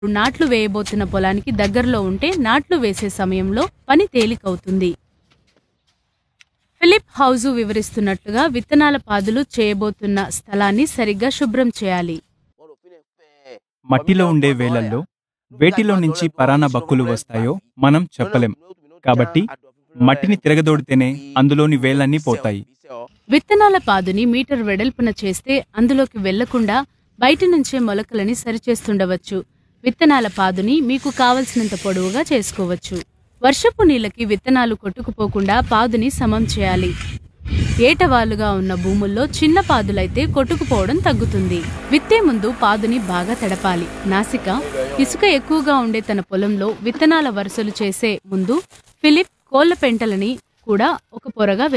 నాట్లు వేయబోతున్న పొలానికి దగ్గరలో ఉంటే నాట్లు వేసే సమయంలో పని తేలికవుతుంది ఫిలిప్ హౌజు వివరిస్తున్నట్లుగా విత్తనాల పాదులు చేయబోతున్న స్థలాన్ని సరిగ్గా శుభ్రం చేయాలి మట్టిలో ఉండే వేలల్లో వేటిలో నుంచి పరాన్న బక్కులు వస్తాయో మనం చెప్పలేం కాబట్టి మట్టిని తిరగదోడితేనే అందులోని వేలన్నీ పోతాయి విత్తనాల పాదుని మీటర్ వెడల్పున చేస్తే అందులోకి వెళ్లకుండా బయట నుంచే మొలకలని సరిచేస్తుండవచ్చు విత్తనాల పాదుని మీకు కావలసినంత పొడవుగా చేసుకోవచ్చు వర్షపు నీళ్ళకి విత్తనాలు కొట్టుకుపోకుండా పాదుని సమం చేయాలి ఏటవాలుగా ఉన్న భూముల్లో చిన్న పాదులైతే కొట్టుకుపోవడం తగ్గుతుంది విత్తే ముందు పాదుని బాగా తడపాలి నాసిక ఇసుక ఎక్కువగా ఉండే తన పొలంలో విత్తనాల వరుసలు చేసే ముందు ఫిలిప్ కోళ్ల పెంటలని కూడా ఒక పొరగా